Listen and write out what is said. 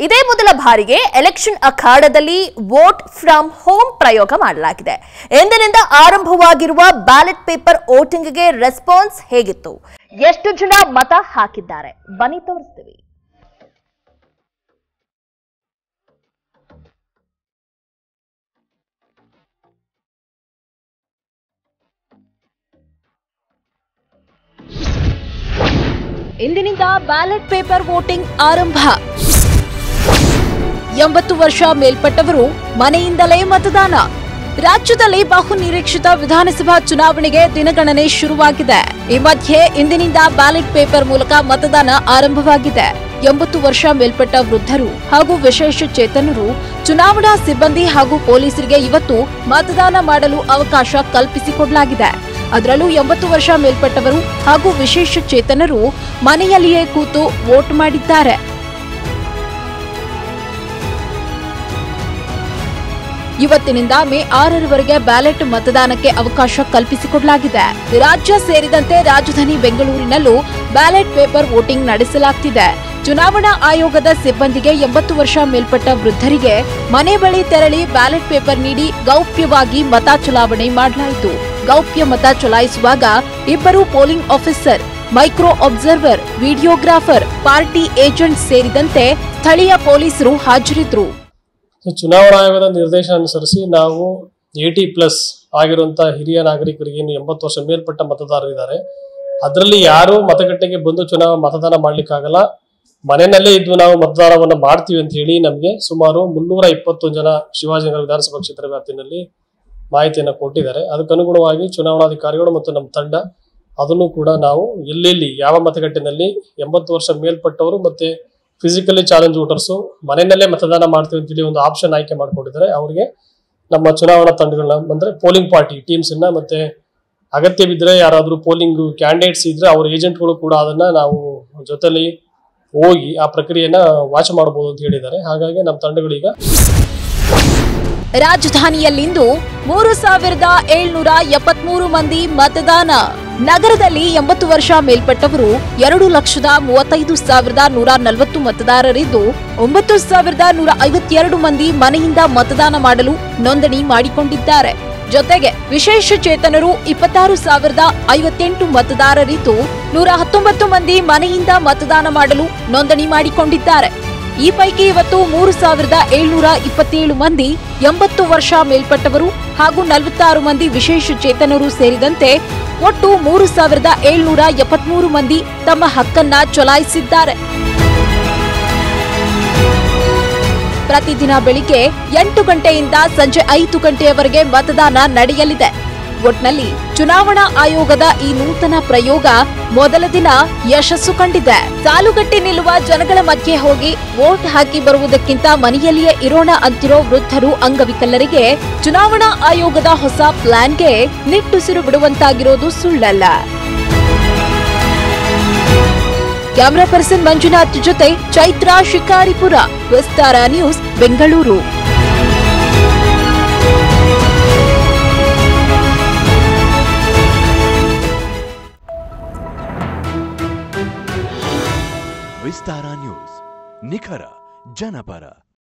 ಇದೇ ಮೊದಲ ಬಾರಿಗೆ ಎಲೆಕ್ಷನ್ ಅಖಾಡದಲ್ಲಿ ವೋಟ್ ಫ್ರಮ್ ಹೋಮ್ ಪ್ರಯೋಗ ಮಾಡಲಾಗಿದೆ ಎಂದಿನಿಂದ ಆರಂಭವಾಗಿರುವ ಬ್ಯಾಲೆಟ್ ಪೇಪರ್ ವೋಟಿಂಗ್ಗೆ ರೆಸ್ಪಾನ್ಸ್ ಹೇಗಿತ್ತು ಎಷ್ಟು ಜನ ಮತ ಹಾಕಿದ್ದಾರೆ ಬನ್ನಿ ತೋರಿಸ್ತೀವಿ ಇಂದಿನಿಂದ ಬ್ಯಾಲೆಟ್ ಪೇಪರ್ ವೋಟಿಂಗ್ ಆರಂಭ ಎಂಬತ್ತು ವರ್ಷ ಮೇಲ್ಪಟ್ಟವರು ಮನೆಯಿಂದಲೇ ಮತದಾನ ರಾಜ್ಯದಲ್ಲಿ ಬಹು ನಿರೀಕ್ಷಿತ ವಿಧಾನಸಭಾ ಚುನಾವಣೆಗೆ ದಿನಗಣನೆ ಶುರುವಾಗಿದೆ ಈ ಮಧ್ಯೆ ಇಂದಿನಿಂದ ಬ್ಯಾಲೆಟ್ ಪೇಪರ್ ಮೂಲಕ ಮತದಾನ ಆರಂಭವಾಗಿದೆ ಎಂಬತ್ತು ವರ್ಷ ಮೇಲ್ಪಟ್ಟ ವೃದ್ಧರು ಹಾಗೂ ವಿಶೇಷ ಚೇತನರು ಚುನಾವಣಾ ಸಿಬ್ಬಂದಿ ಹಾಗೂ ಪೊಲೀಸರಿಗೆ ಇವತ್ತು ಮತದಾನ ಮಾಡಲು ಅವಕಾಶ ಕಲ್ಪಿಸಿಕೊಡಲಾಗಿದೆ ಅದರಲ್ಲೂ ಎಂಬತ್ತು ವರ್ಷ ಮೇಲ್ಪಟ್ಟವರು ಹಾಗೂ ವಿಶೇಷ ಚೇತನರು ಮನೆಯಲ್ಲಿಯೇ ಕೂತು ವೋಟ್ ಮಾಡಿದ್ದಾರೆ ಇವತ್ತಿನಿಂದ ಮೇ ಆರರವರೆಗೆ ಬ್ಯಾಲೆಟ್ ಮತದಾನಕ್ಕೆ ಅವಕಾಶ ಕಲ್ಪಿಸಿಕೊಡಲಾಗಿದೆ ರಾಜ್ಯ ಸೇರಿದಂತೆ ರಾಜಧಾನಿ ಬೆಂಗಳೂರಿನಲ್ಲೂ ಬ್ಯಾಲೆಟ್ ಪೇಪರ್ ವೋಟಿಂಗ್ ನಡೆಸಲಾಗ್ತಿದೆ ಚುನಾವಣಾ ಆಯೋಗದ ಸಿಬ್ಬಂದಿಗೆ ಎಂಬತ್ತು ವರ್ಷ ಮೇಲ್ಪಟ್ಟ ವೃದ್ಧರಿಗೆ ಮನೆ ಬಳಿ ತೆರಳಿ ಬ್ಯಾಲೆಟ್ ಪೇಪರ್ ನೀಡಿ ಗೌಪ್ಯವಾಗಿ ಮತ ಚಲಾವಣೆ ಮಾಡಲಾಯಿತು ಗೌಪ್ಯ ಮತ ಚಲಾಯಿಸುವಾಗ ಇಬ್ಬರು polling officer micro observer videographer party agent ಸೇರಿದಂತೆ ಸ್ಥಳೀಯ ಪೊಲೀಸರು ಹಾಜರಿದ್ದರು ಸೊ ಚುನಾವಣಾ ಆಯೋಗದ ನಿರ್ದೇಶನ ಅನುಸರಿಸಿ ನಾವು ಏಟಿ ಪ್ಲಸ್ ಆಗಿರುವಂತ ಹಿರಿಯ ನಾಗರಿಕರಿಗೆ ಏನು ಎಂಬತ್ತು ವರ್ಷ ಮೇಲ್ಪಟ್ಟ ಮತದಾರರಿದ್ದಾರೆ ಅದರಲ್ಲಿ ಯಾರು ಮತಗಟ್ಟೆಗೆ ಬಂದು ಚುನಾವಣಾ ಮತದಾನ ಮಾಡ್ಲಿಕ್ಕಾಗಲ್ಲ ಮನೆಯಲ್ಲೇ ಇದ್ದು ನಾವು ಮತದಾನವನ್ನು ಮಾಡ್ತೀವಿ ಅಂತ ಹೇಳಿ ನಮಗೆ ಸುಮಾರು ಮುನ್ನೂರ ಇಪ್ಪತ್ತೊಂದು ಜನ ಶಿವಾಜಿನಗರ ವಿಧಾನಸಭಾ ಕ್ಷೇತ್ರ ವ್ಯಾಪ್ತಿನಲ್ಲಿ ಮಾಹಿತಿಯನ್ನು ಕೊಟ್ಟಿದ್ದಾರೆ ಅದಕ್ಕನುಗುಣವಾಗಿ ಚುನಾವಣಾಧಿಕಾರಿಗಳು ಮತ್ತು ನಮ್ಮ ತಂಡ ಅದನ್ನು ಕೂಡ ನಾವು ಎಲ್ಲೆಲ್ಲಿ ಯಾವ ಮತಗಟ್ಟೆನಲ್ಲಿ ಎಂಬತ್ತು ವರ್ಷ ಮೇಲ್ಪಟ್ಟವರು ಮತ್ತೆ ಫಿಸಿಕಲಿ ಚಾಲೆಂಜ್ ವೋಟರ್ಸು ಮನೆಯಲ್ಲೇ ಮತದಾನ ಮಾಡ್ತೀವಿ ಅಂತೇಳಿ ಒಂದು ಆಪ್ಷನ್ ಆಯ್ಕೆ ಮಾಡ್ಕೊಂಡಿದ್ದಾರೆ ಅವರಿಗೆ ನಮ್ಮ ಚುನಾವಣಾ ತಂಡಗಳನ್ನ ಅಂದ್ರೆ ಪೋಲಿಂಗ್ ಪಾರ್ಟಿ ಟೀಮ್ಸ್ ಅನ್ನ ಮತ್ತೆ ಅಗತ್ಯ ಬಿದ್ದರೆ ಯಾರಾದರೂ ಪೋಲಿಂಗ್ ಕ್ಯಾಂಡಿಡೇಟ್ಸ್ ಇದ್ರೆ ಅವ್ರ ಏಜೆಂಟ್ಗಳು ಕೂಡ ಅದನ್ನ ನಾವು ಜೊತೆಲಿ ಹೋಗಿ ಆ ಪ್ರಕ್ರಿಯೆನ ವಾಚ್ ಮಾಡಬಹುದು ಅಂತ ಹೇಳಿದ್ದಾರೆ ಹಾಗಾಗಿ ನಮ್ಮ ತಂಡಗಳೀಗ ರಾಜಧಾನಿಯಲ್ಲಿಂದು ಮೂರು ಸಾವಿರದ ಏಳ್ನೂರ ಎಪ್ಪತ್ಮೂರು ಮಂದಿ ಮತದಾನ ನಗರದಲ್ಲಿ ಎಂಬತ್ತು ವರ್ಷ ಮೇಲ್ಪಟ್ಟವರು ಎರಡು ಲಕ್ಷದ ಮೂವತ್ತೈದು ಸಾವಿರದ ನೂರ ನಲವತ್ತು ಮತದಾರರಿದ್ದು ಒಂಬತ್ತು ಸಾವಿರದ ನೂರ ಐವತ್ತೆರಡು ಮಂದಿ ಮನೆಯಿಂದ ಮತದಾನ ಮಾಡಲು ನೋಂದಣಿ ಮಾಡಿಕೊಂಡಿದ್ದಾರೆ ಜೊತೆಗೆ ವಿಶೇಷ ಚೇತನರು ಇಪ್ಪತ್ತಾರು ಸಾವಿರದ ಐವತ್ತೆಂಟು ಮತದಾರರಿದ್ದು ನೂರ ಹತ್ತೊಂಬತ್ತು ಮಂದಿ ಮನೆಯಿಂದ ಮತದಾನ ಮಾಡಲು ನೋಂದಣಿ ಮಾಡಿಕೊಂಡಿದ್ದಾರೆ ಈ ಪೈಕಿ ಇವತ್ತು ಮೂರು ಸಾವಿರದ ಏಳ್ನೂರ ಇಪ್ಪತ್ತೇಳು ಮಂದಿ ಎಂಬತ್ತು ವರ್ಷ ಮೇಲ್ಪಟ್ಟವರು ಹಾಗೂ ನಲವತ್ತಾರು ಮಂದಿ ವಿಶೇಷ ಚೇತನರು ಸೇರಿದಂತೆ ಒಟ್ಟು ಮೂರು ಸಾವಿರದ ಏಳ್ನೂರ ಎಪ್ಪತ್ಮೂರು ಮಂದಿ ತಮ್ಮ ಹಕ್ಕನ್ನ ಚಲಾಯಿಸಿದ್ದಾರೆ ಪ್ರತಿದಿನ ಬೆಳಿಗ್ಗೆ ಎಂಟು ಗಂಟೆಯಿಂದ ಸಂಜೆ ಐದು ಗಂಟೆಯವರೆಗೆ ಮತದಾನ ನಡೆಯಲಿದೆ ಒಟ್ನಲ್ಲಿ ಚುನಾವಣಾ ಆಯೋಗದ ಈ ನೂತನ ಪ್ರಯೋಗ ಮೊದಲ ದಿನ ಯಶಸ್ಸು ಕಂಡಿದೆ ಸಾಲುಗಟ್ಟಿ ನಿಲ್ಲುವ ಜನಗಳ ಮಧ್ಯೆ ಹೋಗಿ ವೋಟ್ ಹಾಕಿ ಬರುವುದಕ್ಕಿಂತ ಮನೆಯಲ್ಲಿಯೇ ಇರೋಣ ಅಂತಿರೋ ವೃದ್ಧರು ಅಂಗವಿಕಲರಿಗೆ ಚುನಾವಣಾ ಆಯೋಗದ ಹೊಸ ಪ್ಲಾನ್ಗೆ ನಿಟ್ಟುಸಿರು ಬಿಡುವಂತಾಗಿರೋದು ಸುಳ್ಳಲ್ಲ ಕ್ಯಾಮರಾ ಪರ್ಸನ್ ಮಂಜುನಾಥ್ ಜೊತೆ ಚೈತ್ರ ಶಿಕಾರಿಪುರ ವಿಸ್ತಾರ ನ್ಯೂಸ್ ಬೆಂಗಳೂರು ವಿಸ್ತಾರ ನ್ಯೂಸ್ ನಿಖರ ಜನಪರ